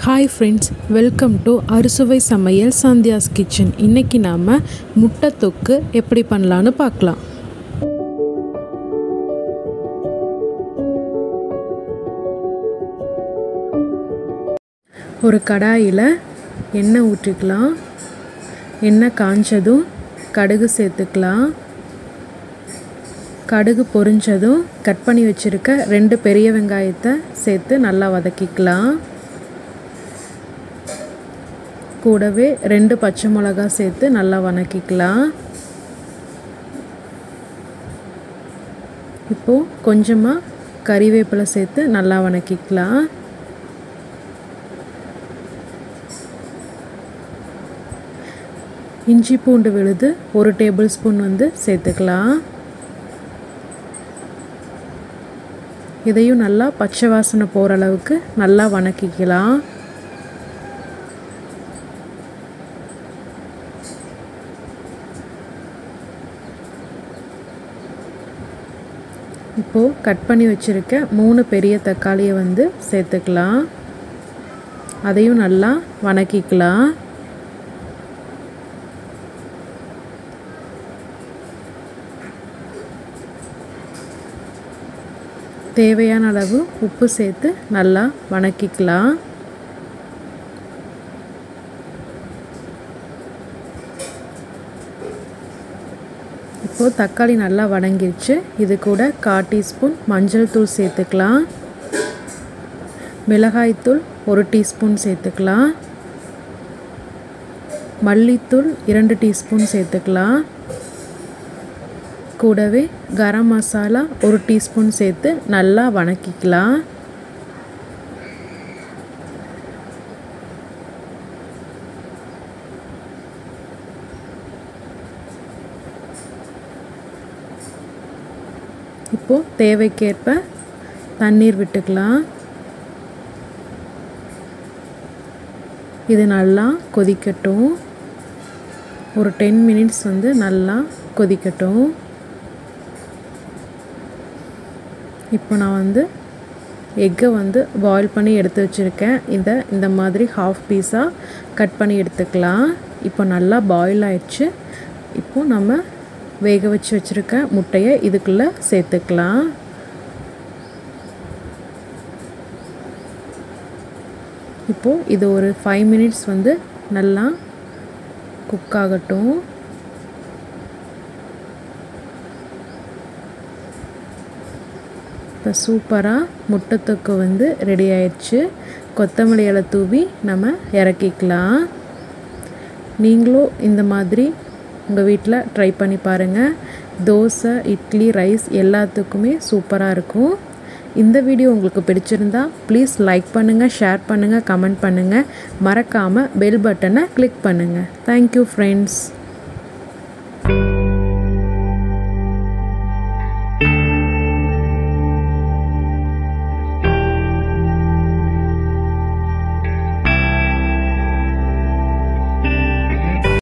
hi friends welcome to அறுசுவை சமையல் Sandhya's kitchen இன்றைக்கி நாம் முட்டை தொக்கு எப்படி பண்ணலான்னு பார்க்கலாம் ஒரு கடாயில் எண்ணெய் ஊற்றிக்கலாம் எண்ணெய் காஞ்சதும் கடுகு சேர்த்துக்கலாம் கடுகு பொரிஞ்சதும் கட் பண்ணி வச்சுருக்க ரெண்டு பெரிய வெங்காயத்தை சேர்த்து நல்லா வதக்கிக்கலாம் கூடவே ரெண்டு பச்சை மிளகா சேர்த்து நல்லா வதக்கிக்கலாம் இப்போது கொஞ்சமாக கறிவேப்பிலை சேர்த்து நல்லா வதக்கிக்கலாம் இஞ்சி பூண்டு விழுது ஒரு டேபிள் ஸ்பூன் வந்து சேர்த்துக்கலாம் இதையும் நல்லா பச்சை வாசனை போகிற அளவுக்கு நல்லா வணக்கிக்கலாம் இப்போது கட் பண்ணி வச்சுருக்க மூணு பெரிய தக்காளியை வந்து சேர்த்துக்கலாம் அதையும் நல்லா வணக்கிக்கலாம் தேவையான அளவு உப்பு சேர்த்து நல்லா வணக்கிக்கலாம் இப்போது தக்காளி நல்லா வணங்கிருச்சு இது கூட கால் டீஸ்பூன் மஞ்சள் தூள் சேர்த்துக்கலாம் மிளகாய்த்தூள் ஒரு டீஸ்பூன் சேர்த்துக்கலாம் மல்லித்தூள் இரண்டு டீஸ்பூன் சேர்த்துக்கலாம் கூடவே கரம் மசாலா ஒரு டீஸ்பூன் சேர்த்து நல்லா வணக்கிக்கலாம் இப்போது தேவைக்கேற்ப தண்ணீர் விட்டுக்கலாம் இது நல்லா கொதிக்கட்டும் ஒரு டென் மினிட்ஸ் வந்து நல்லா கொதிக்கட்டும் இப்போ நான் வந்து எக்கை வந்து பாயில் பண்ணி எடுத்து வச்சுருக்கேன் இதை இந்த மாதிரி ஹாஃப் பீஸாக கட் பண்ணி எடுத்துக்கலாம் இப்போ நல்லா பாயில் ஆயிடுச்சு இப்போ நம்ம வேக வச்சு வச்சுருக்க முட்டையை இதுக்குள்ளே சேர்த்துக்கலாம் இப்போது இது ஒரு ஃபைவ் மினிட்ஸ் வந்து நல்லா குக் ஆகட்டும் இப்போ சூப்பராக முட்டைத்தொக்கு வந்து ரெடி ஆயிடுச்சு கொத்தமல்லி இலை தூவி நம்ம இறக்கிக்கலாம் நீங்களும் இந்த மாதிரி உங்கள் வீட்டில் ட்ரை பண்ணி பாருங்கள் தோசை இட்லி ரைஸ் எல்லாத்துக்குமே சூப்பராக இருக்கும் இந்த வீடியோ உங்களுக்கு பிடிச்சிருந்தா ப்ளீஸ் லைக் பண்ணுங்கள் ஷேர் பண்ணுங்கள் கமெண்ட் பண்ணுங்கள் மறக்காமல் பெல் பட்டனை கிளிக் பண்ணுங்கள் தேங்க்யூ ஃப்ரெண்ட்ஸ்